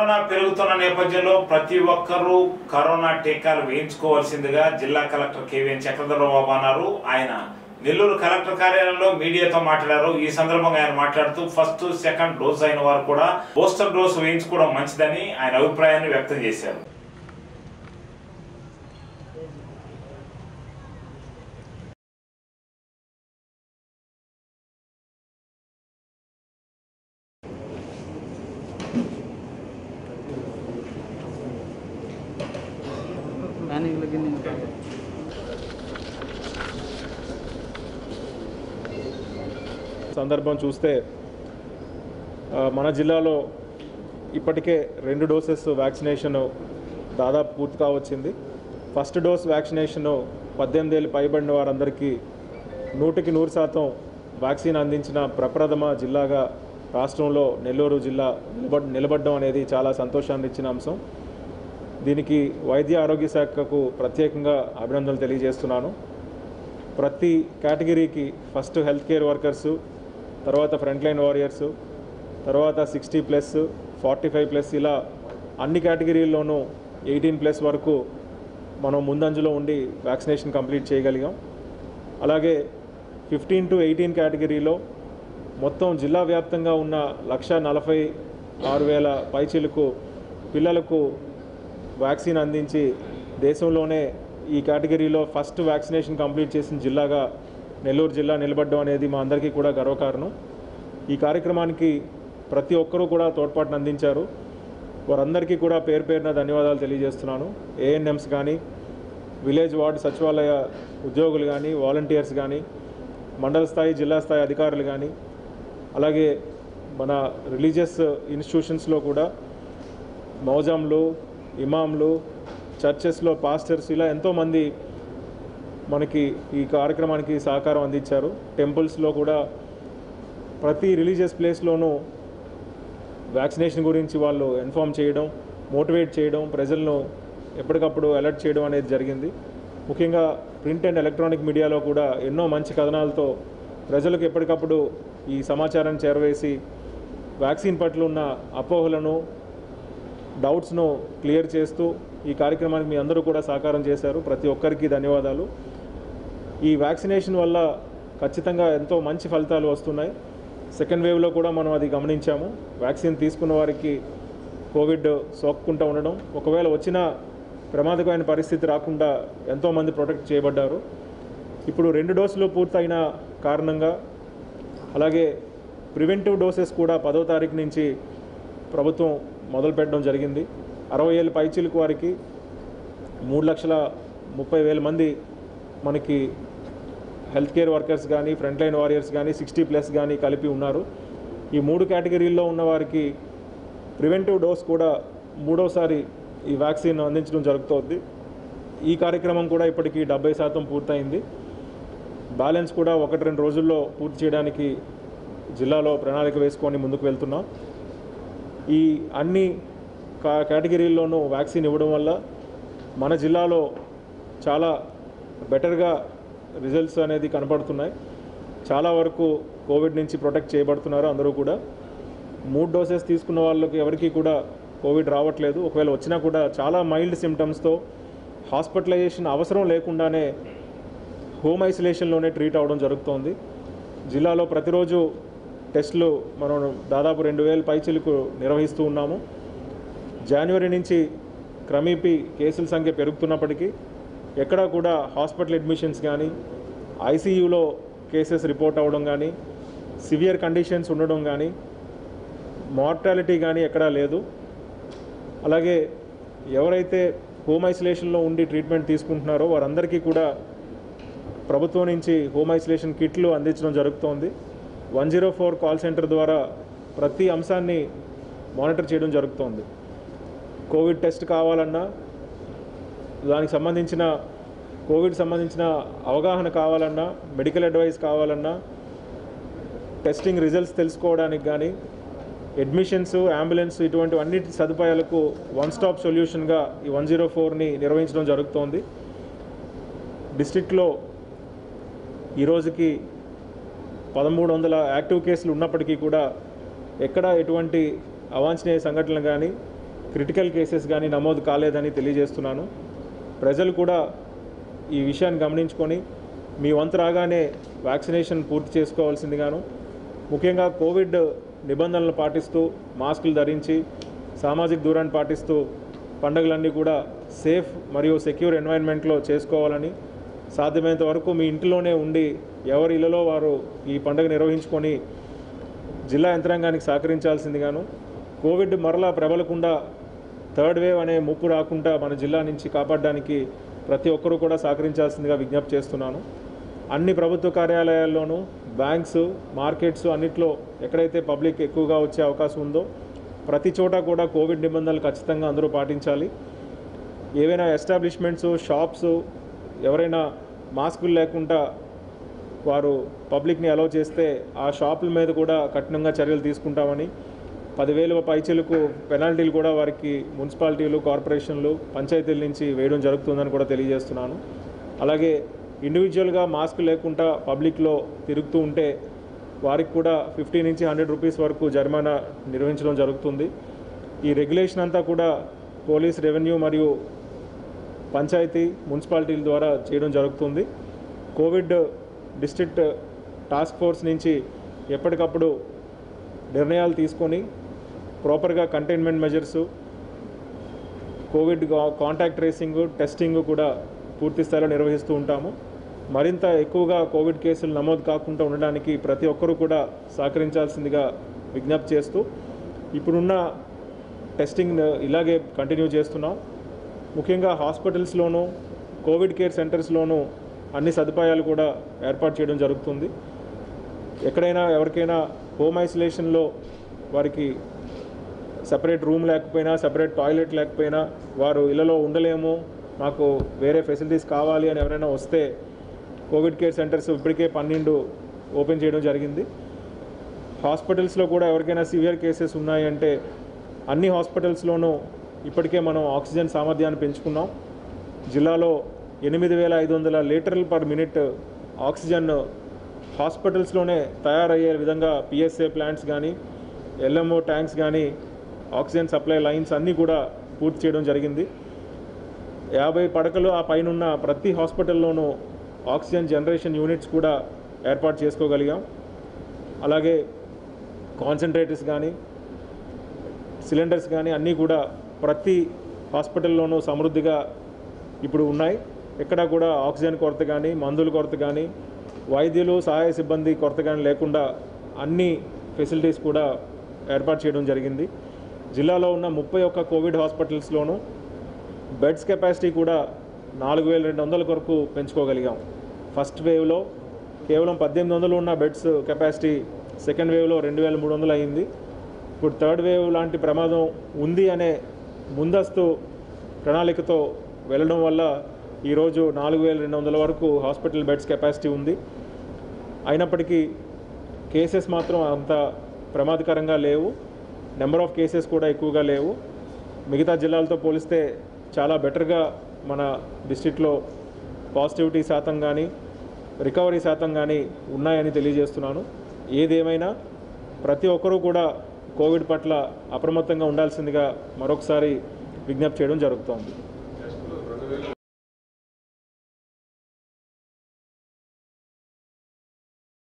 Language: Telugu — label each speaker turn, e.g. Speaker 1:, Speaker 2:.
Speaker 1: కరోనా పెరుగుతున్న నేపథ్యంలో ప్రతి ఒక్కరూ కరోనా టీకాలు వేయించుకోవాల్సిందిగా జిల్లా కలెక్టర్ కేవీఎన్ చక్రధరబాబు అన్నారు ఆయన నెల్లూరు కలెక్టర్ కార్యాలయంలో మీడియాతో మాట్లాడారు ఈ సందర్భంగా ఆయన మాట్లాడుతూ ఫస్ట్ సెకండ్ డోస్ అయిన వారు కూడా బూస్టర్ డోస్ వేయించుకోవడం మంచిదని ఆయన అభిప్రాయాన్ని వ్యక్తం చేశారు
Speaker 2: मैंने लगे नहीं
Speaker 3: సందర్భం చూస్తే ఆ, మన జిల్లాలో ఇప్పటికే రెండు డోసెస్ వ్యాక్సినేషన్ దాదాపు పూర్తి కావచ్చింది ఫస్ట్ డోస్ వ్యాక్సినేషన్ పద్దెనిమిది ఏళ్ళు పైబడిన వారందరికీ నూటికి నూరు శాతం వ్యాక్సిన్ అందించిన ప్రప్రథమ జిల్లాగా రాష్ట్రంలో నెల్లూరు జిల్లా నిలబడ్ నిలబడడం అనేది చాలా సంతోషాన్ని ఇచ్చిన అంశం దీనికి వైద్య ఆరోగ్య శాఖకు ప్రత్యేకంగా అభినందనలు తెలియజేస్తున్నాను ప్రతి కేటగిరీకి ఫస్ట్ హెల్త్ కేర్ వర్కర్సు తర్వాత ఫ్రంట్ లైన్ వారియర్సు తర్వాత sixty plus forty five plus ఇలా అన్ని కేటగిరీల్లోనూ ఎయిటీన్ ప్లస్ వరకు మనం ముందంజలో ఉండి వ్యాక్సినేషన్ కంప్లీట్ చేయగలిగాం అలాగే ఫిఫ్టీన్ టు ఎయిటీన్ కేటగిరీలో మొత్తం జిల్లా వ్యాప్తంగా ఉన్న లక్ష నలభై ఆరు వేల పైచీలకు పిల్లలకు వ్యాక్సిన్ అందించి దేశంలోనే ఈ కేటగిరీలో ఫస్ట్ వ్యాక్సినేషన్ కంప్లీట్ చేసిన జిల్లాగా నెల్లూరు జిల్లా నిలబడడం అనేది మా అందరికీ కూడా గర్వకారణం ఈ కార్యక్రమానికి ప్రతి ఒక్కరూ కూడా తోడ్పాటును అందించారు వారందరికీ కూడా పేరు పేరున ధన్యవాదాలు తెలియజేస్తున్నాను ఏఎన్ఎంస్ కానీ విలేజ్ వార్డు సచివాలయ ఉద్యోగులు కానీ వాలంటీర్స్ కానీ మండల స్థాయి జిల్లా స్థాయి అధికారులు కానీ అలాగే మన రిలీజియస్ ఇన్స్టిట్యూషన్స్లో కూడా మౌజాంలు ఇమాంలు చర్చెస్లో పాస్టర్స్ ఇలా ఎంతోమంది మనకి ఈ కార్యక్రమానికి సహకారం అందించారు టెంపుల్స్లో కూడా ప్రతి రిలీజియస్ ప్లేస్లోనూ వ్యాక్సినేషన్ గురించి వాళ్ళు ఇన్ఫామ్ చేయడం మోటివేట్ చేయడం ప్రజలను ఎప్పటికప్పుడు అలర్ట్ చేయడం అనేది జరిగింది ముఖ్యంగా ప్రింట్ అండ్ ఎలక్ట్రానిక్ మీడియాలో కూడా ఎన్నో మంచి కథనాలతో ప్రజలకు ఎప్పటికప్పుడు ఈ సమాచారాన్ని చేరవేసి వ్యాక్సిన్ పట్ల ఉన్న అపోహలను డౌట్స్ను క్లియర్ చేస్తూ ఈ కార్యక్రమానికి మీ అందరూ కూడా సహకారం చేశారు ప్రతి ఒక్కరికి ధన్యవాదాలు ఈ వ్యాక్సినేషన్ వల్ల ఖచ్చితంగా ఎంతో మంచి ఫలితాలు వస్తున్నాయి సెకండ్ వేవ్లో కూడా మనం అది గమనించాము వ్యాక్సిన్ తీసుకున్న వారికి కోవిడ్ సోక్కుంటూ ఉండడం ఒకవేళ వచ్చిన ప్రమాదకరమైన పరిస్థితి రాకుండా ఎంతోమంది ప్రొటెక్ట్ చేయబడ్డారు ఇప్పుడు రెండు డోసులు పూర్తయిన కారణంగా అలాగే ప్రివెంటివ్ డోసెస్ కూడా పదో తారీఖు నుంచి ప్రభుత్వం మొదలు పెట్టడం జరిగింది అరవై ఏళ్ళ పైచీలకు వారికి మూడు లక్షల ముప్పై వేల మంది మనకి హెల్త్ కేర్ వర్కర్స్ కానీ ఫ్రంట్ లైన్ వారియర్స్ కానీ సిక్స్టీ ప్లస్ కానీ కలిపి ఉన్నారు ఈ మూడు కేటగిరీల్లో ఉన్న వారికి ప్రివెంటివ్ డోస్ కూడా మూడోసారి ఈ వ్యాక్సిన్ అందించడం జరుగుతోంది ఈ కార్యక్రమం కూడా ఇప్పటికీ డెబ్బై శాతం పూర్తయింది బ్యాలెన్స్ కూడా ఒకటి రెండు రోజుల్లో పూర్తి చేయడానికి జిల్లాలో ప్రణాళిక వేసుకొని ముందుకు వెళ్తున్నాం ఈ అన్ని కా కేటగిరీల్లోనూ వ్యాక్సిన్ ఇవ్వడం వల్ల మన జిల్లాలో చాలా బెటర్గా రిజల్ట్స్ అనేది కనపడుతున్నాయి చాలా వరకు కోవిడ్ నుంచి ప్రొటెక్ట్ చేయబడుతున్నారు అందరూ కూడా మూడు డోసెస్ తీసుకున్న వాళ్ళకి ఎవరికి కూడా కోవిడ్ రావట్లేదు ఒకవేళ వచ్చినా కూడా చాలా మైల్డ్ సిమ్టమ్స్తో హాస్పిటలైజేషన్ అవసరం లేకుండానే హోమ్ ఐసోలేషన్లోనే ట్రీట్ అవ్వడం జరుగుతోంది జిల్లాలో ప్రతిరోజు టెస్టులు మనం దాదాపు రెండు వేల పైచీలకు నిర్వహిస్తూ ఉన్నాము జనవరి నుంచి క్రమేపీ కేసుల సంఖ్య పెరుగుతున్నప్పటికీ ఎక్కడా కూడా హాస్పిటల్ అడ్మిషన్స్ కానీ ఐసీయూలో కేసెస్ రిపోర్ట్ అవ్వడం కానీ సివియర్ కండిషన్స్ ఉండడం కానీ మార్టాలిటీ కానీ ఎక్కడా లేదు అలాగే ఎవరైతే హోమ్ ఐసోలేషన్లో ఉండి ట్రీట్మెంట్ తీసుకుంటున్నారో వారందరికీ కూడా ప్రభుత్వం నుంచి హోమ్ ఐసోలేషన్ కిట్లు అందించడం జరుగుతోంది one zero four call centre ద్వారా ప్రతి అంశాన్ని మానిటర్ చేయడం జరుగుతోంది కోవిడ్ టెస్ట్ కావాలన్నా దానికి సంబంధించిన కోవిడ్ సంబంధించిన అవగాహన కావాలన్నా మెడికల్ అడ్వైస్ కావాలన్నా టెస్టింగ్ రిజల్ట్స్ తెలుసుకోవడానికి కానీ అడ్మిషన్స్ అంబులెన్స్ ఇటువంటి అన్నిటి సదుపాయాలకు వన్ స్టాప్ సొల్యూషన్గా ఈ వన్ జీరో ఫోర్ని నిర్వహించడం జరుగుతోంది డిస్ట్రిక్ట్లో ఈ రోజుకి పదమూడు వందల యాక్టివ్ కేసులు ఉన్నప్పటికీ కూడా ఎక్కడ ఎటువంటి అవాంఛనీయ సంఘటనలు కానీ క్రిటికల్ కేసెస్ కానీ నమోదు కాలేదని తెలియజేస్తున్నాను ప్రజలు కూడా ఈ విషయాన్ని గమనించుకొని మీ వంతు రాగానే వ్యాక్సినేషన్ పూర్తి చేసుకోవాల్సిందిగాను ముఖ్యంగా కోవిడ్ నిబంధనలు పాటిస్తూ మాస్కులు ధరించి సామాజిక దూరాన్ని పాటిస్తూ పండుగలన్నీ కూడా సేఫ్ మరియు సెక్యూర్ ఎన్వైరన్మెంట్లో చేసుకోవాలని సాధ్యమైనంత వరకు మీ ఇంటిలోనే ఉండి ఎవరి ఇళ్లలో వారు ఈ పండుగ నిర్వహించుకొని జిల్లా యంత్రాంగానికి సహకరించాల్సిందిగాను కోవిడ్ మరలా ప్రబలకుండా థర్డ్ వేవ్ అనే ముప్పు రాకుండా మన జిల్లా నుంచి కాపాడడానికి ప్రతి ఒక్కరూ కూడా సహకరించాల్సిందిగా విజ్ఞప్తి చేస్తున్నాను అన్ని ప్రభుత్వ కార్యాలయాల్లోనూ బ్యాంక్స్ మార్కెట్స్ అన్నిట్లో ఎక్కడైతే పబ్లిక్ ఎక్కువగా వచ్చే అవకాశం ఉందో ప్రతి చోట కూడా కోవిడ్ నిబంధనలు ఖచ్చితంగా అందరూ పాటించాలి ఏవైనా ఎస్టాబ్లిష్మెంట్స్ షాప్స్ ఎవరైనా మాస్కులు లేకుండా వారు పబ్లిక్ని అలౌ చేస్తే ఆ షాపుల మీద కూడా కఠినంగా చర్యలు తీసుకుంటామని పదివేల పైచలకు పెనాల్టీలు కూడా వారికి మున్సిపాలిటీలు కార్పొరేషన్లు పంచాయతీల నుంచి వేయడం జరుగుతుందని కూడా తెలియజేస్తున్నాను అలాగే ఇండివిజువల్గా మాస్క్ లేకుండా పబ్లిక్లో తిరుగుతూ ఉంటే వారికి కూడా ఫిఫ్టీ నుంచి హండ్రెడ్ రూపీస్ వరకు జరిమానా నిర్వహించడం జరుగుతుంది ఈ రెగ్యులేషన్ అంతా కూడా పోలీస్ రెవెన్యూ మరియు పంచాయతీ మున్సిపాలిటీల ద్వారా చేయడం జరుగుతుంది కోవిడ్ డిస్ట్రిక్ట్ టాస్క్ ఫోర్స్ నుంచి ఎప్పటికప్పుడు నిర్ణయాలు తీసుకొని ప్రాపర్గా containment measures Covid contact tracing testing కూడా పూర్తి స్థాయిలో నిర్వహిస్తూ ఉంటాము మరింత ఎక్కువగా కోవిడ్ కేసులు నమోదు కాకుండా ఉండడానికి ప్రతి ఒక్కరూ కూడా సహకరించాల్సిందిగా విజ్ఞప్తి చేస్తూ ఇప్పుడున్న టెస్టింగ్ ఇలాగే కంటిన్యూ చేస్తున్నాం ముఖ్యంగా హాస్పిటల్స్లోనూ కోవిడ్ కేర్ సెంటర్స్లోనూ అన్ని సదుపాయాలు కూడా ఏర్పాటు చేయడం జరుగుతుంది ఎక్కడైనా ఎవరికైనా హోమ్ ఐసోలేషన్లో వారికి సపరేట్ రూమ్ లేకపోయినా సపరేట్ టాయిలెట్ లేకపోయినా వారు ఇళ్లలో ఉండలేము మాకు వేరే ఫెసిలిటీస్ కావాలి అని ఎవరైనా వస్తే కోవిడ్ కేర్ సెంటర్స్ ఇప్పటికే పన్నెండు ఓపెన్ చేయడం జరిగింది హాస్పిటల్స్లో కూడా ఎవరికైనా సివియర్ కేసెస్ ఉన్నాయంటే అన్ని హాస్పిటల్స్లోనూ ఇప్పటికే మనం ఆక్సిజన్ సామర్థ్యాన్ని పెంచుకున్నాం జిల్లాలో ఎనిమిది వేల ఐదు వందల లీటర్లు పర్ మినిట్ ఆక్సిజన్ హాస్పిటల్స్లోనే తయారయ్యే విధంగా పిఎస్ఏ ప్లాంట్స్ కానీ ఎల్ఎంఓ ట్యాంక్స్ కానీ ఆక్సిజన్ సప్లై లైన్స్ అన్నీ కూడా పూర్తి చేయడం జరిగింది యాభై పడకలు ఆ పైనున్న ప్రతి హాస్పిటల్లోనూ ఆక్సిజన్ జనరేషన్ యూనిట్స్ కూడా ఏర్పాటు చేసుకోగలిగాం అలాగే కాన్సన్ట్రేటర్స్ కానీ సిలిండర్స్ కానీ అన్నీ కూడా ప్రతి హాస్పిటల్లోనూ సమృద్ధిగా ఇప్పుడు ఉన్నాయి ఎక్కడ కూడా ఆక్సిజన్ కొరత కానీ మందుల కొరత కానీ వైద్యులు సహాయ సిబ్బంది కొరత కానీ లేకుండా అన్ని ఫెసిలిటీస్ కూడా ఏర్పాటు చేయడం జరిగింది జిల్లాలో ఉన్న ముప్పై ఒక్క కోవిడ్ హాస్పిటల్స్లోనూ బెడ్స్ కెపాసిటీ కూడా నాలుగు వేల రెండు వందల వరకు పెంచుకోగలిగాం ఫస్ట్ వేవ్లో కేవలం పద్దెనిమిది వందలు ఉన్న బెడ్స్ కెపాసిటీ సెకండ్ వేవ్లో రెండు వేల మూడు వందలు అయింది ఇప్పుడు థర్డ్ వేవ్ లాంటి ప్రమాదం ఉంది అనే ముందస్తు ప్రణాళికతో వెళ్ళడం వల్ల ఈరోజు నాలుగు వేల రెండు వందల వరకు హాస్పిటల్ బెడ్స్ కెపాసిటీ ఉంది అయినప్పటికీ కేసెస్ మాత్రం అంత ప్రమాదకరంగా లేవు నెంబర్ ఆఫ్ కేసెస్ కూడా ఎక్కువగా లేవు మిగతా జిల్లాలతో పోలిస్తే చాలా బెటర్గా మన డిస్టిక్లో పాజిటివిటీ శాతం కానీ రికవరీ శాతం కానీ ఉన్నాయని తెలియజేస్తున్నాను ఏదేమైనా ప్రతి ఒక్కరూ కూడా కోవిడ్ పట్ల అప్రమత్తంగా ఉండాల్సిందిగా మరొకసారి విజ్ఞప్తి చేయడం జరుగుతోంది